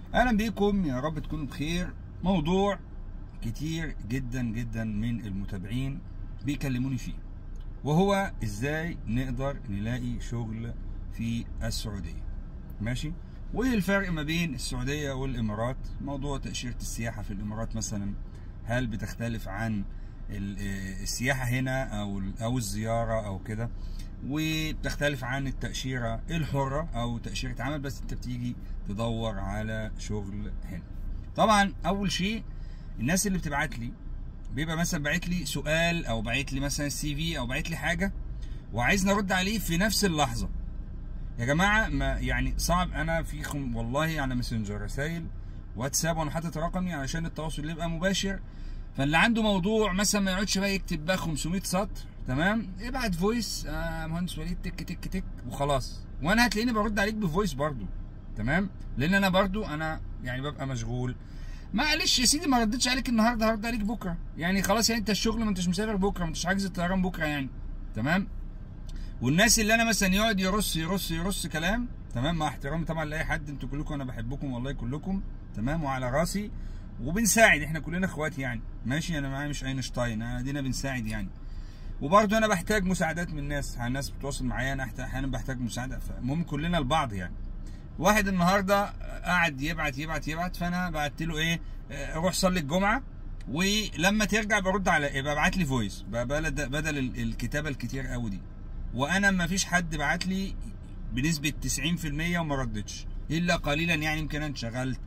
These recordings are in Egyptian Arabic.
اهلا بيكم يا رب تكونوا بخير موضوع كتير جدا جدا من المتابعين بيكلموني فيه وهو ازاي نقدر نلاقي شغل في السعوديه ماشي وايه الفرق ما بين السعوديه والامارات موضوع تاشيره السياحه في الامارات مثلا هل بتختلف عن السياحه هنا او او الزياره او كده وبتختلف عن التاشيره الحره او تاشيره عمل بس انت بتيجي تدور على شغل هنا طبعا اول شيء الناس اللي بتبعت لي بيبقى مثلا باعت لي سؤال او باعت لي مثلا السي في او باعت لي حاجه وعايز نرد عليه في نفس اللحظه يا جماعه ما يعني صعب انا فيكم والله على ماسنجر رسائل واتساب وانا حاطط رقمي علشان التواصل اللي يبقى مباشر فاللي عنده موضوع مثلا ما يقعدش بقى يكتب بقى 500 سطر تمام ابعت فويس آه مهندس وليد تك تك تك وخلاص وانا هتلاقيني برد عليك بفويس برضو تمام لان انا برضو انا يعني ببقى مشغول معلش يا سيدي ما ردتش عليك النهارده هرد عليك بكره يعني خلاص يعني انت الشغل ما انتش مسافر بكره ما انتش حاجز الطيران بكره يعني تمام والناس اللي انا مثلا يقعد يرص يرص يرص كلام تمام مع احترامي طبعا لاي حد انتوا كلكم انا بحبكم والله كلكم تمام وعلى راسي وبنساعد احنا كلنا اخوات يعني ماشي انا معايا مش اينشتاين انا دينا بنساعد يعني وبرضه انا بحتاج مساعدات من الناس الناس بتتواصل معايا انا احيانا بحتاج مساعده فالمهم كلنا لبعض يعني واحد النهارده قاعد يبعت يبعت يبعت فانا بعت له ايه روح صلي الجمعه ولما ترجع برد على يبقى ابعت لي فويس بدل بدل الكتابه الكتير قوي دي وانا ما فيش حد بعت لي بنسبه 90% وما ردتش الا قليلا يعني يمكن انا انشغلت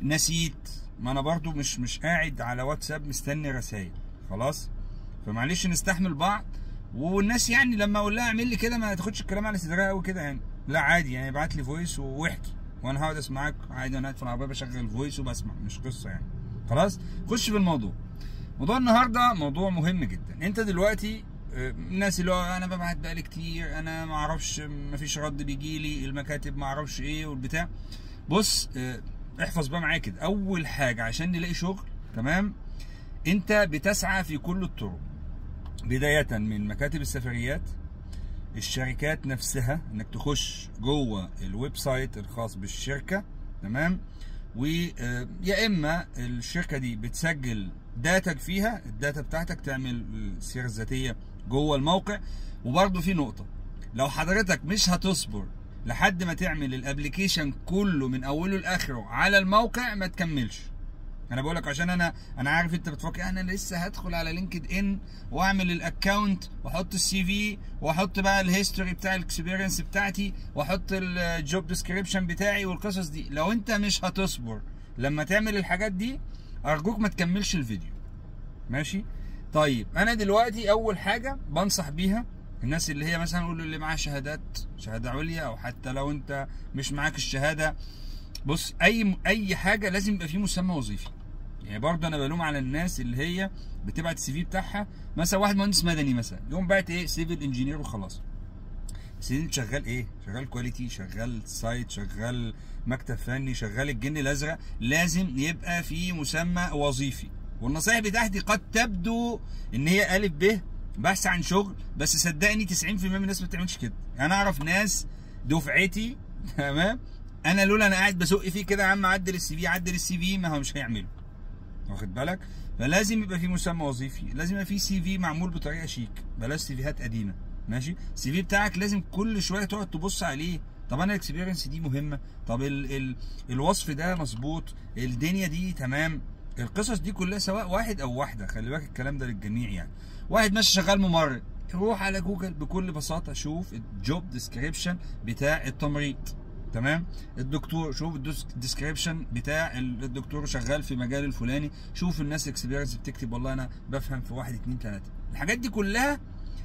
نسيت ما انا برضو مش مش قاعد على واتساب مستني رسائل خلاص فمعلش نستحمل بعض والناس يعني لما اقول لها اعمل لي كده ما تاخدش الكلام على صدرها قوي كده يعني لا عادي يعني ابعت لي فويس واحكي وانا هقعد اسمعك عادي انا قاعد في العربيه بشغل فويس وبسمع مش قصه يعني خلاص خش في الموضوع موضوع النهارده موضوع مهم جدا انت دلوقتي الناس اللي هو انا ببعت بقالي كتير انا ما اعرفش ما فيش رد بيجي لي المكاتب ما اعرفش ايه والبتاع بص احفظ بقى معايا كده اول حاجه عشان نلاقي شغل تمام انت بتسعى في كل الطرق بدايه من مكاتب السفريات الشركات نفسها انك تخش جوه الويب سايت الخاص بالشركه تمام ويا اما الشركه دي بتسجل داتك فيها الداتا بتاعتك تعمل السيره الذاتيه جوه الموقع وبرده في نقطه لو حضرتك مش هتصبر لحد ما تعمل الابلكيشن كله من اوله لاخره على الموقع ما تكملش انا بقول لك عشان انا انا عارف انت بتفكر انا لسه هدخل على لينكد ان واعمل الاكونت واحط السي في واحط بقى الهيستوري بتاع الاكسبيرينس بتاعتي واحط الجوب ديسكريبشن بتاعي والقصص دي لو انت مش هتصبر لما تعمل الحاجات دي ارجوك ما تكملش الفيديو ماشي طيب انا دلوقتي اول حاجه بنصح بيها الناس اللي هي مثلا قولوا اللي معاه شهادات شهاده عليا او حتى لو انت مش معاك الشهاده بص اي اي حاجه لازم يبقى فيه مسمى وظيفي يعني برضه انا بلوم على الناس اللي هي بتبعت السي في بتاعها مثلا واحد مهندس مدني مثلا يقوم باعت ايه سيفل انجينير وخلاص بس انت شغال ايه شغال كواليتي شغال سايت شغال مكتب فني شغال الجن الازرق لازم يبقى في مسمى وظيفي والنصائح بتاعتي قد تبدو ان هي الف ب بحث عن شغل بس صدقني 90% من الناس ما بتعملش كده انا اعرف ناس دفعتي تمام انا لولا انا قاعد بسق فيه كده يا عم عدل السي في عدل السي في ما هو مش هيعمله واخد بالك فلازم يبقى في مسمى وظيفي لازم يبقى في سي في معمول بطريقه شيك بلاش سي فيهات قديمه ماشي السي في بتاعك لازم كل شويه تقعد تبص عليه طب انا الاكسبيرينس دي مهمه طب ال ال الوصف ده مظبوط الدنيا دي تمام القصص دي كلها سواء واحد او واحده خلي بالك الكلام ده للجميع يعني واحد ماشي شغال ممرض روح على جوجل بكل بساطه شوف الجوب ديسكريبشن بتاع التمريض تمام الدكتور شوف الديسكريبشن بتاع الدكتور شغال في مجال الفلاني شوف الناس اكسبيرينس بتكتب والله انا بفهم في واحد اتنين تلاته الحاجات دي كلها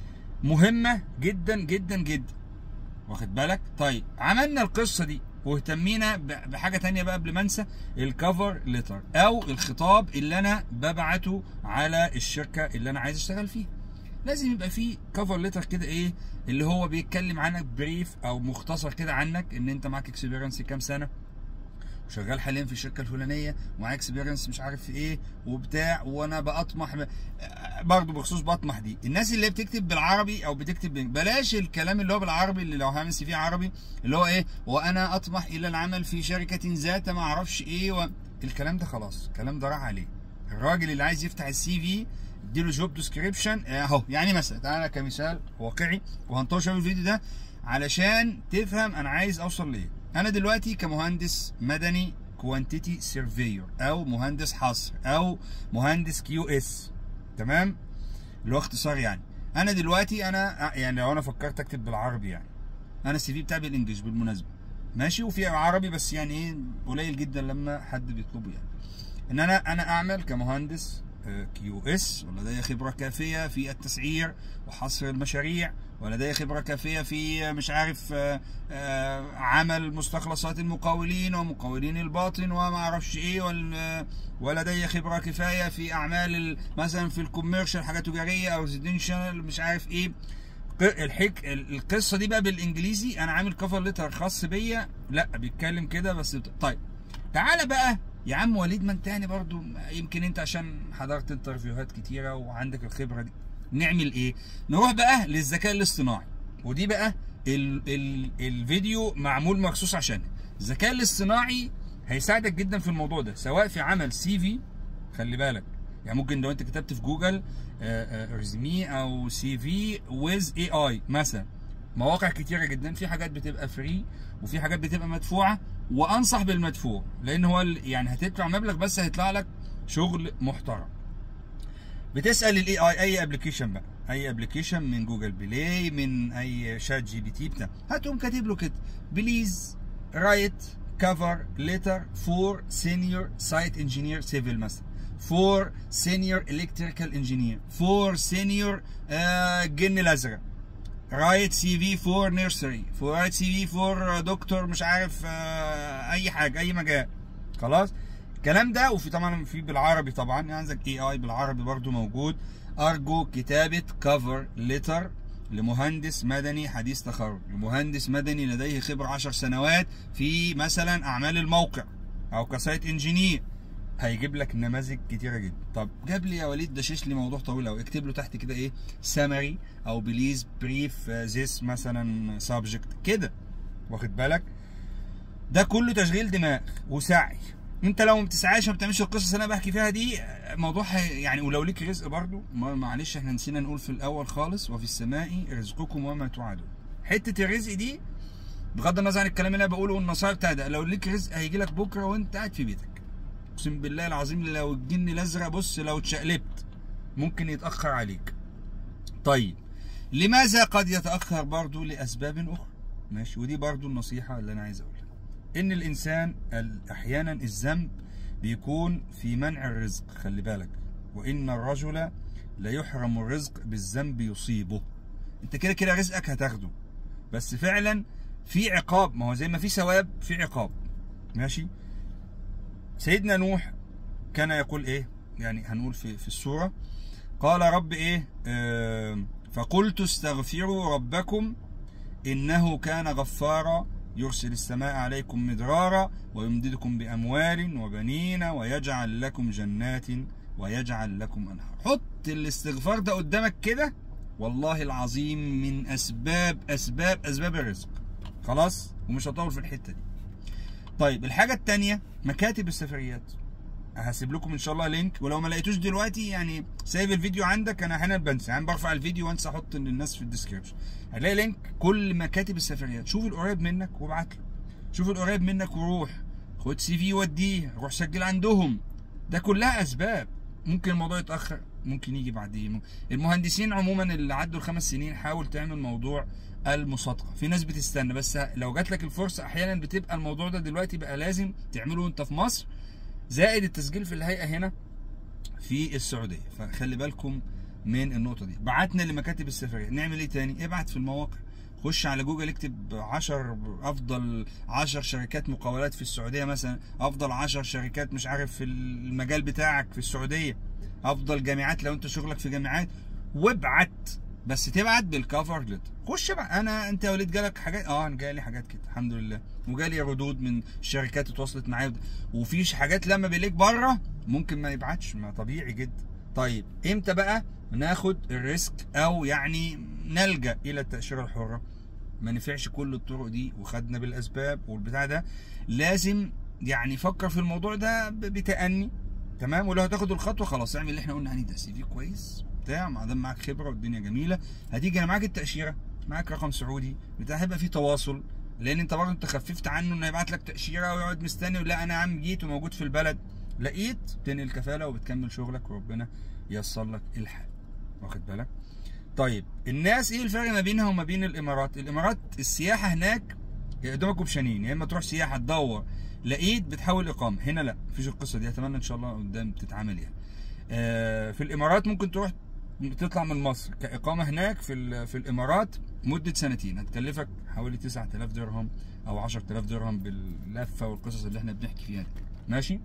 مهمه جدا جدا جدا واخد بالك طيب عملنا القصه دي واهتمينا بحاجه تانية بقى قبل ما انسى الكفر ليتر او الخطاب اللي انا ببعته على الشركه اللي انا عايز اشتغل فيها لازم يبقى فيه كفر ليتر كده ايه اللي هو بيتكلم عنك بريف او مختصر كده عنك ان انت معاك اكسبيرينس كام سنه وشغال حاليا في الشركه الفلانيه ومعايا اكسبيرينس مش عارف في ايه وبتاع وانا بطمح ب... برضه بخصوص بطمح دي الناس اللي بتكتب بالعربي او بتكتب بال- بلاش الكلام اللي هو بالعربي اللي لو هعمل سي في عربي اللي هو ايه وانا اطمح الى العمل في شركه ذات ما اعرفش ايه و... الكلام ده خلاص الكلام ده راح عليه الراجل اللي عايز يفتح السي في اديله جوب ديسكريبشن اهو يعني مثلا تعالى كمثال واقعي وهنطور الفيديو ده علشان تفهم انا عايز اوصل لايه انا دلوقتي كمهندس مدني كوانتيتي سيرفيور او مهندس حصر او مهندس كيو اس تمام اللي هو اختصار يعني انا دلوقتي انا يعني لو انا فكرت اكتب بالعربي يعني انا السي في بتاعي بالانجلش بالمناسبه ماشي وفي عربي بس يعني ايه قليل جدا لما حد بيطلبه يعني ان انا انا اعمل كمهندس كيو اس ولدي خبره كافيه في التسعير وحصر المشاريع ولدي خبره كافيه في مش عارف آه، آه، عمل مستخلصات المقاولين ومقاولين الباطن وما اعرفش ايه وال- ولدي خبره كفايه في اعمال ال- مثلا في الكوميرشال حاجات تجاريه او ريزيدنشال مش عارف ايه ق- الحك ال- القصه دي بقى بالانجليزي انا عامل كفر ليتر خاص بيا لا بيتكلم كده بس بت- طيب تعالى بقى يا عم وليد ما انت يعني برضو يمكن انت عشان حضرت انترفيوهات كتيره وعندك الخبره دي نعمل ايه نروح بقى للذكاء الاصطناعي ودي بقى ال ال الفيديو معمول مخصوص عشانها الذكاء الاصطناعي هيساعدك جدا في الموضوع ده سواء في عمل سي في خلي بالك يعني ممكن لو انت كتبت في جوجل ريزمي او سي في ويز اي اي مثلا مواقع كتيره جدا في حاجات بتبقى فري وفي حاجات بتبقى مدفوعه وانصح بالمدفوع لان هو ال- يعني هتدفع مبلغ بس هيطلع لك شغل محترم بتسال الاي اي اي ابلكيشن بقى اي ابلكيشن من جوجل بلاي من اي شات جي بي تي بتاع هتقوم كاتب له كده بليز رايت كفر ليتر فور سينيور سايت انجينير سيفل مثلا فور سينيور الكتريكال انجينير فور سينيور الجن الازرق رايت سي في فور نيرسري فور رايت سي في فور دكتور مش عارف آه، اي حاجه اي مجال خلاص الكلام ده وفي طبعا في بالعربي طبعا يعني عندك اي اي بالعربي برضو موجود ارجو كتابه كفر ليتر لمهندس مدني حديث تخرج لمهندس مدني لديه خبره 10 سنوات في مثلا اعمال الموقع او كسايت انجينير هيجيب لك نماذج كتيره جدا طب جاب لي يا وليد دشش لي موضوع طويل قوي اكتب له تحت كده ايه سمري او بليز بريف ذيس مثلا سبجكت كده واخد بالك ده كله تشغيل دماغ وسعي انت لو ما بتسعاش ما بتعملش القصص اللي انا بحكي فيها دي موضوع هي- يعني ولو ليك رزق برضو ما- معلش احنا نسينا نقول في الاول خالص وفي السماء رزقكم وما توعدون حته الرزق دي بغض النظر عن الكلام اللي انا بقوله والنصائح بتاع ده لو ليك رزق هيجي لك بكره وانت قاعد في بيتك اقسم بالله العظيم لو الجن الازرق بص لو اتشقلبت ممكن يتاخر عليك طيب لماذا قد يتاخر برضو لاسباب اخرى ماشي ودي برضو النصيحه اللي انا عايز اقولها ان الانسان ال- احيانا الذنب بيكون في منع الرزق خلي بالك وان الرجل لا يحرم الرزق بالذنب يصيبه انت كده كده رزقك هتاخده بس فعلا في عقاب ما هو زي ما في ثواب في عقاب ماشي سيدنا نوح كان يقول ايه يعني هنقول في في السوره قال رب ايه آه فقلت استغفروا ربكم انه كان غفارا يرسل السماء عليكم مدرارا ويمددكم باموال وبنين ويجعل لكم جنات ويجعل لكم انهار حط الاستغفار ده قدامك كده والله العظيم من اسباب اسباب اسباب الرزق خلاص ومش هطول في الحته دي طيب الحاجه التانية مكاتب السفريات هسيب لكم ان شاء الله لينك ولو ما لقيتوش دلوقتي يعني سايب الفيديو عندك انا احيانا بنسى يعني برفع الفيديو وانسى احط للناس في الديسكربشن هتلاقي لينك كل مكاتب السفريات شوف القريب منك وابعت له شوف القريب منك وروح خد سي في وديه روح سجل عندهم ده كلها اسباب ممكن الموضوع يتاخر ممكن يجي بعدين المهندسين عموما اللي عدوا الخمس سنين حاول تعمل موضوع المصادقه في ناس بتستنى بس لو جات لك الفرصه احيانا بتبقى الموضوع ده دلوقتي بقى لازم تعمله وانت في مصر زائد التسجيل في الهيئه هنا في السعوديه فخلي بالكم من النقطه دي بعتنا لمكاتب السفريه نعمل ايه تاني ابعت في المواقع خش على جوجل اكتب 10 افضل 10 شركات مقاولات في السعوديه مثلا افضل 10 شركات مش عارف في المجال بتاعك في السعوديه افضل جامعات لو انت شغلك في جامعات وابعت بس تبعت بالكفر ليتر خش بقى انا انت يا وليد جالك حاجات اه انا جالي حاجات كده الحمد لله وجالي ردود من الشركات اتواصلت معايا وفيش حاجات لما بيليك بره ممكن ما يبعتش ما طبيعي جدا طيب امتى بقى ناخد الريسك او يعني نلجا الى التاشيره الحره ما نفعش كل الطرق دي وخدنا بالاسباب والبتاع ده لازم يعني فكر في الموضوع ده ب- بتأني تمام ولو هتاخد الخطوه خلاص اعمل اللي احنا قلنا عليه ده سي في كويس بتاع ما دام معاك خبره والدنيا جميله هتيجي انا معاك التاشيره معاك رقم سعودي بتاع هيبقى في تواصل لان انت برضه انت خففت عنه انه يبعت لك تاشيره ويقعد مستني ولا انا يا عم جيت وموجود في البلد لقيت بتنقل الكفاله وبتكمل شغلك وربنا ييسر لك الحال واخد بالك طيب الناس ايه الفرق ما بينها وما بين الامارات الامارات السياحه هناك قدامك اوبشنين يا اما تروح سياحه تدور لقيت بتحول اقامه هنا لا مفيش القصه دي اتمنى ان شاء الله قدام تتعمل يعني آه، في الامارات ممكن تروح تطلع من مصر كاقامه هناك في ال- في الامارات مده سنتين هتكلفك حوالي 9000 درهم او 10000 درهم باللفه والقصص اللي احنا بنحكي فيها دي ماشي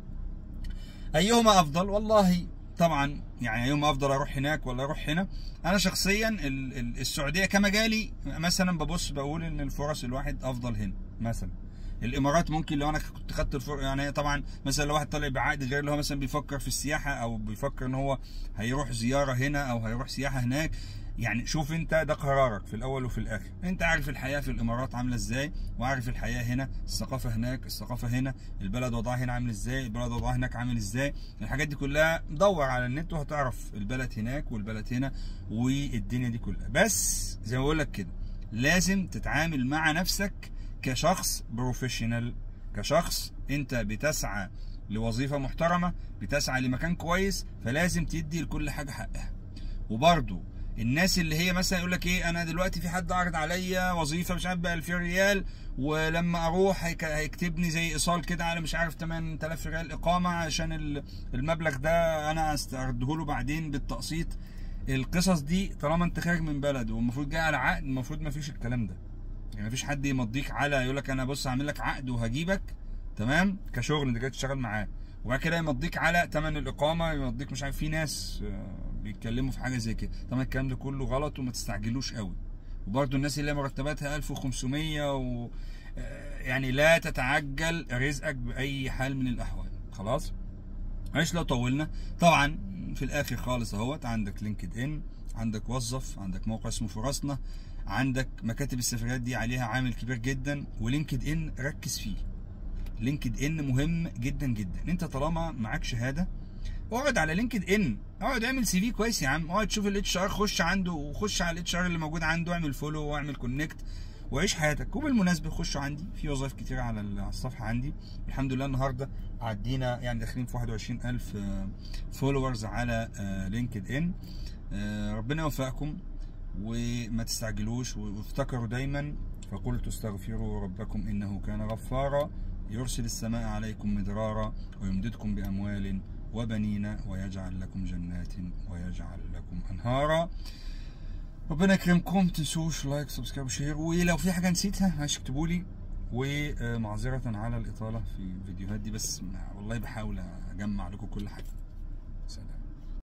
ايهما افضل والله طبعا يعني ايهما افضل اروح هناك ولا اروح هنا انا شخصيا ال- ال- السعوديه كمجالي مثلا ببص بقول ان الفرص الواحد افضل هنا مثلا الامارات ممكن لو انا كنت خدت الفرق يعني هي طبعا مثلا لو واحد طالع بعقد غير اللي هو مثلا بيفكر في السياحه او بيفكر ان هو هيروح زياره هنا او هيروح سياحه هناك يعني شوف انت ده قرارك في الاول وفي الاخر انت عارف الحياه في الامارات عامله ازاي وعارف الحياه هنا الثقافه هناك الثقافه هنا البلد وضعها هنا عامل ازاي البلد وضعها هناك عامل ازاي الحاجات دي كلها دور على النت وهتعرف البلد هناك والبلد هنا والدنيا دي كلها بس زي ما بقول لك كده لازم تتعامل مع نفسك كشخص بروفيشنال كشخص انت بتسعى لوظيفه محترمه بتسعى لمكان كويس فلازم تدي لكل حاجه حقها وبرضو الناس اللي هي مثلا يقول لك ايه انا دلوقتي في حد عرض عليا وظيفه مش عارف ب 2000 ريال ولما اروح هيك- هيكتبني زي ايصال كده على مش عارف 8000 ريال اقامه عشان ال- المبلغ ده انا استرده له بعدين بالتقسيط القصص دي طالما انت خارج من بلد والمفروض جاي على عقد المفروض ما فيش الكلام ده يعني مفيش حد يمضيك على يقول لك انا بص هعمل لك عقد وهجيبك تمام كشغل انت جاي تشتغل معاه وبعد كده يمضيك على ثمن الاقامه يمضيك مش عارف في ناس آه، بيتكلموا في حاجه زي كده طبعا الكلام ده كله غلط وما تستعجلوش قوي وبرده الناس اللي مرتباتها 1500 و آه، يعني لا تتعجل رزقك باي حال من الاحوال خلاص معلش لو طولنا طبعا في الاخر خالص اهوت عندك لينكد ان عندك وظف عندك موقع اسمه فرصنا عندك مكاتب السفريات دي عليها عامل كبير جدا ولينكد ان ركز فيه لينكد ان مهم جدا جدا انت طالما معاك شهاده اقعد على لينكد ان اقعد اعمل سي في كويس يا عم اقعد شوف الاتش ار خش عنده وخش على الاتش ار اللي موجود عنده اعمل فولو واعمل كونكت وعيش حياتك وبالمناسبه خشوا عندي في وظائف كتير على ال- على الصفحه عندي الحمد لله النهارده عدينا يعني داخلين في 21000 فولورز على لينكد ان ربنا يوفقكم وما تستعجلوش وافتكروا دايما فقلت استغفروا ربكم انه كان غفارا يرسل السماء عليكم مدرارا ويمددكم باموال وبنين ويجعل لكم جنات ويجعل لكم انهارا ربنا يكرمكم تنسوش لايك سبسكرايب وشير ولو في حاجه نسيتها معلش اكتبوا لي ومعذره على الاطاله في الفيديوهات دي بس والله بحاول اجمع لكم كل حاجه سلام